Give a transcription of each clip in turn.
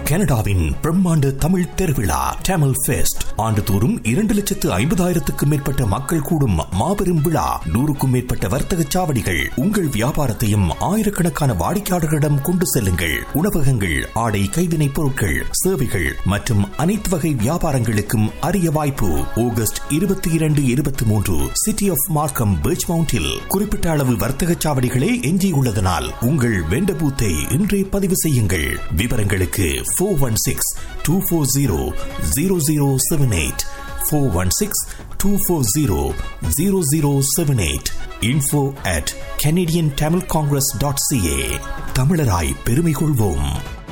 கனடாவின் பிரம்மாண்ட தமிழ் திருவிழா டேமல் ஃபெஸ்ட் ஆண்டுதோறும் இரண்டு லட்சத்து ஐம்பதாயிரத்துக்கும் மேற்பட்ட மக்கள் கூடும் மாபெரும் விழா நூறுக்கும் மேற்பட்ட வர்த்தக சாவடிகள் உங்கள் வியாபாரத்தையும் ஆயிரக்கணக்கான வாடிக்கையாளர்களிடம் கொண்டு செல்லுங்கள் உணவகங்கள் ஆடை கைவினைப் பொருட்கள் சேவைகள் மற்றும் அனைத்து வகை வியாபாரங்களுக்கும் அரிய வாய்ப்பு ஆகஸ்ட் இருபத்தி இரண்டு இருபத்தி மூன்று சிட்டி ஆஃப் மார்க்கம் பீச் மவுண்டில் குறிப்பிட்ட அளவு வர்த்தக சாவடிகளே எஞ்சியுள்ளதனால் உங்கள் வெண்ட பூத்தை இன்றே பதிவு செய்யுங்கள் விவரங்களுக்கு four one six two four zero zero zero seven eight four one six two four zero zero zero seven eight info at Canadian Tamil congress dot CA தமிழராய் பெருமை கொள்வோம்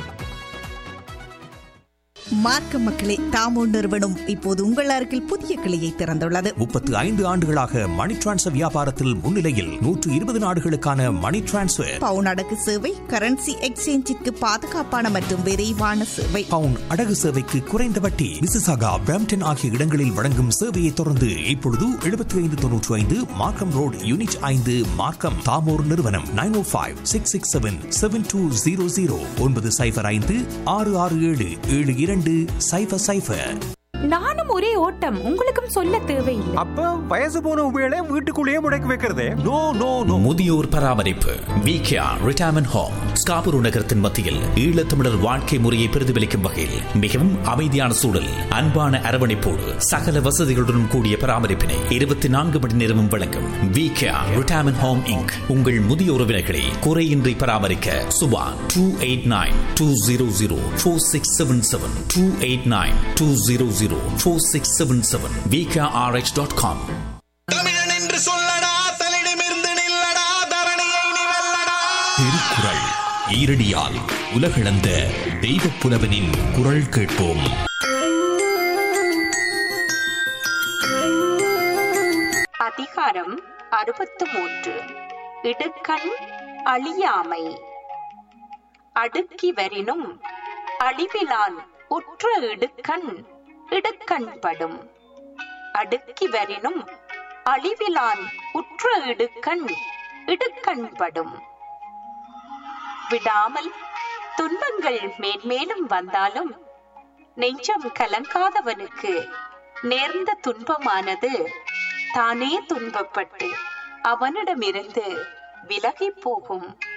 மார்க்க மக்களே தாமோ நிறுவனம் இப்போது உங்கள் அருகில் புதிய கிளையை திறந்துள்ளது முப்பத்து ஐந்து ஆண்டுகளாக மணி டிரான்ஸ்ஃபர் வியாபாரத்தில் முன்னிலையில் நூற்று இருபது நாடுகளுக்கான மணி டிரான்ஸ்ஃபர் பவுன் அடகு சேவை கரன்சி எக்ஸ்சேஞ்சிற்கு பாதுகாப்பான மற்றும் விரைவான சேவை பவுன் அடகு சேவைக்கு குறைந்த வட்டி மிசிசாகா பிரம்டன் ஆகிய இடங்களில் வழங்கும் சேவையை தொடர்ந்து இப்பொழுது எழுபத்தி ஐந்து தொன்னூற்றி ஐந்து மார்க்கம் ரோடு யூனிட் ஐந்து மார்க்கம் தாமோர் நிறுவனம் nine O five six six seven seven two zero zero ஒன்பது சைபர் ஐந்து ஆறு ஆறு ஏழு ஏழு இரண்டு சைபர் சைபர் நானும் ஒரே ஓட்டம் உங்களுக்கும் சொல்ல தேவையில்லை அப்ப வயசு போன உபயோக வீட்டுக்குள்ளேயே முடக்கி வைக்கிறதே நோ நோ நோ முதியோர் பராமரிப்பு விகேஆ ரிட்டையர்மெண்ட் ஹோம் ஸ்காபுரு நகரத்தின் மத்தியில் ஈழத்தமிழர் வாழ்க்கை முறையை பிரதிபலிக்கும் வகையில் மிகவும் அமைதியான சூழல் அன்பான அரவணைப்போடு சகல வசதிகளுடன் கூடிய பராமரிப்பினை இருபத்தி நான்கு மணி நேரமும் வழங்கும் விகேஆ ரிட்டையர்மெண்ட் ஹோம் இங்க் உங்கள் முதிய உறவினர்களை குறையின்றி பராமரிக்க Suba two eight nine two zero zero four six seven seven two eight nine two zero zero four six seven seven VKRH dot com தமிழன் என்று சொல்லடா தலிடமிருந்து நில்லடா தரணியை நீ வெல்லடா திருக்குறள் ஈரடியால் உலகளந்த தெய்வ புலவனின் குரல் கேட்போம் அதிகாரம் அறுபத்து மூன்று இடுக்கண் அழியாமை அடுக்கி வரினும் அழிவிலான் உற்ற இடுக்கண் இடுக்கண்படும் அடுக்கி வரினும் அழிவிலான் உற்ற இடுக்கண் இடுக்கண்படும் விடாமல் துன்பங்கள் மேன்மேலும் வந்தாலும் நெஞ்சம் கலங்காதவனுக்கு நேர்ந்த துன்பமானது தானே துன்பப்பட்டு அவனிடமிருந்து விலகிப் போகும்